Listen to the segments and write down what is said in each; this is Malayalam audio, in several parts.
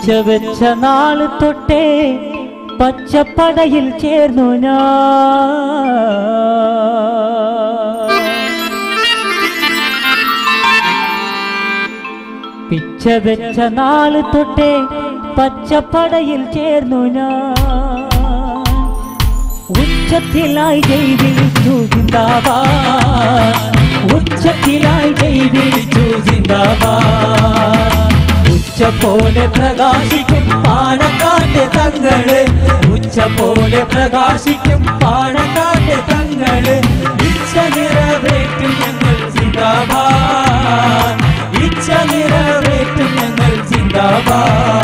പിച്ച വെച്ച നാള് തൊട്ടേ പച്ചപ്പടയിൽ ചേർന്നു ഞാൻ പിച്ച വെച്ച നാള് തൊട്ടേ പച്ചപ്പടയിൽ ചേർന്നു ഞാൻ ഉച്ചത്തിലായി ജൈവിളിച്ചു സിന്ദാബാ ഉച്ചത്തിലായി ജൈവിളിച്ചു സിന്ദാബാ ഉച്ച പോലെ പ്രകാശിക്കും പാണക്കാട്ടെ തങ്ങള് ഉച്ച പോലെ പ്രകാശിക്കും പാണക്കാട്ടെ തങ്ങള് ഇച്ഛ നിറവേറ്റും ഞങ്ങൾ സിന്ദാബാ ഇച്ഛ നിറവേറ്റും ഞങ്ങൾ സിന്ദാബാ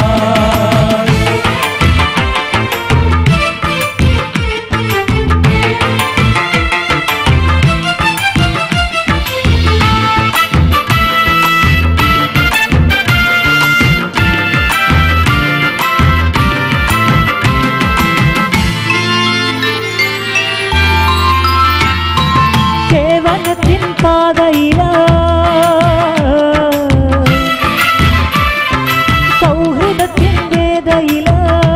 സേവനത്തിൻ പാതയില സൗഹൃദത്തിൻ വേദയില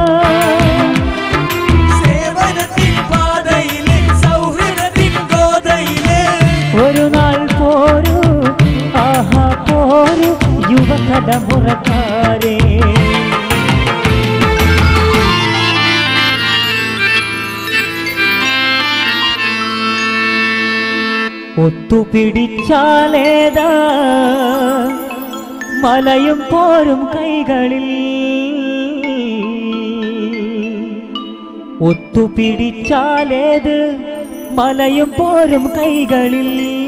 സേവനത്തിൻ പാതയിലെ സൗഹൃദത്തിൻ ഗോതയിലെ ഒരു നാൾ പോരു ആഹാ പോരു യുവതലമുറക്കാരേ ഒത്തുപിടിച്ചാലേതാ മലയും പോരും കൈകളിൽ ഒത്തുപിടിച്ചാലേത് മലയും പോരും കൈകളിൽ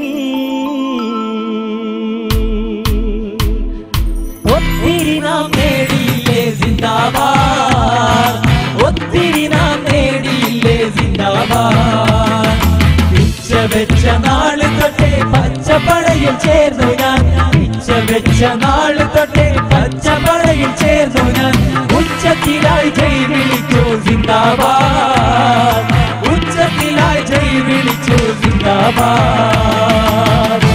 ഒത്തിരി നാം നേടിയില്ലേ സിന്ദാബാദ് ഒത്തിരി നാം നേടിയില്ലേ സിന്ദാബാദ് പിച്ച വെച്ച നാള് തൊട്ടേ പച്ചപ്പടയിൽ ചേർന്നു ഞാൻ പിച്ച വെച്ച നാള് തൊട്ടേ പച്ചപ്പടയിൽ ചേർന്നു ഞാൻ ഉച്ചത്തിലായി ജയ് വിളിച്ചു സിന്ദാബാദ് ഉച്ചത്തിലായി ജയ് വിളിച്ചു സിന്ദാബാദ്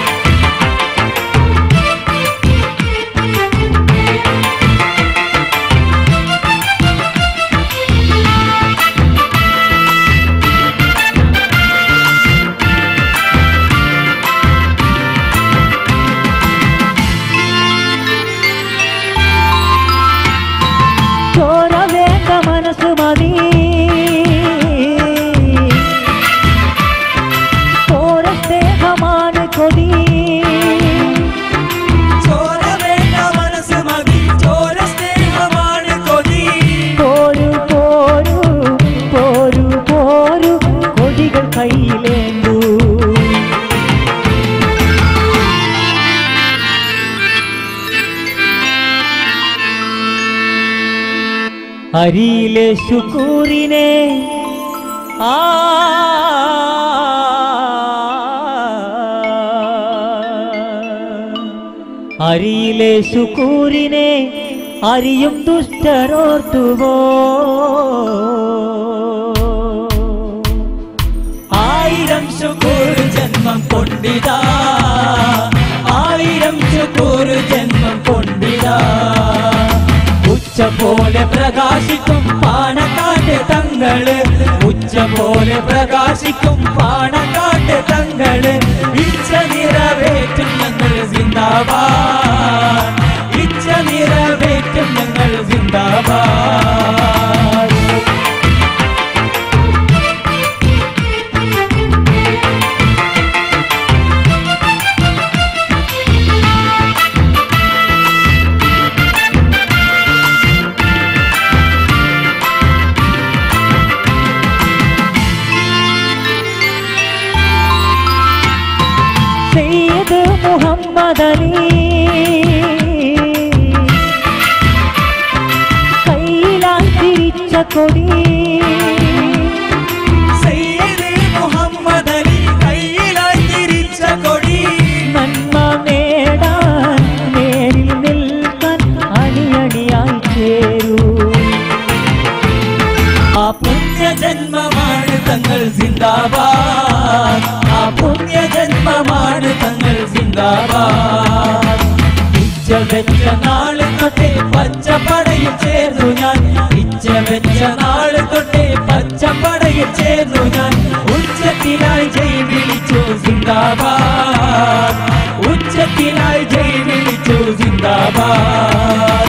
ചോര വേണ്ട മനസ്സ് മതി ചോര സ്നേഹമാണ് കൊതി ചോര വേണ്ട മനസ്സ് മതി ചോര സ്നേഹമാണ് കൊതി പോരു പോരു പോരു പോരു കൊടികൾ കയ്യിലേന്തു അരിയിലെ ശുക്കൂറിനെ ആ അരിയിലെ ശുക്കൂറിനെ അരിയും ദുഷ്ടരോർത്തുവോ ആയിരം ശുക്കൂർ ജന്മം കൊണ്ടിതാ ആയിരം ശുക്കൂർ ജന്മം കൊണ്ടിതാ ഉച്ച പോലെ പ്രകാശിക്കും പാണക്കാട്ട് തങ്ങള് ഉച്ച പോലെ പ്രകാശിക്കും പാണക്കാട്ട് തങ്ങള് ഇച്ഛ നിറവേറ്റും ഞങ്ങൾ സിന്ദാബാദ് ഇച്ഛ നിറവേറ്റും ഞങ്ങൾ സിന്ദാബാദ് സെയ്ത് മുഹമ്മദ് അലി കയ്യിലായി തിരിച്ച കൊടി സയ്യിദ് മുഹമ്മദ് അലി കയ്യിലായി തിരിച്ച കൊടി നന്മ നേടാൻ നേരിൽ നിൽക്കാൻ അണിയണിയായി ചേരൂ ആ പുണ്യ ജന്മമാണ് തങ്ങൾ സിന്ദാബാദ് ആ പുണ്യ ജന്മമാണ് തങ്ങൾ സിന്ദാബാദ് പിച്ച വെച്ച നാള് തൊട്ടേ പച്ചപ്പടയിൽ ചേർന്നു ഞാൻ ഇച്ച വെച്ച നാള് തൊട്ടേ പച്ചപ്പടയിൽ ചേർന്നു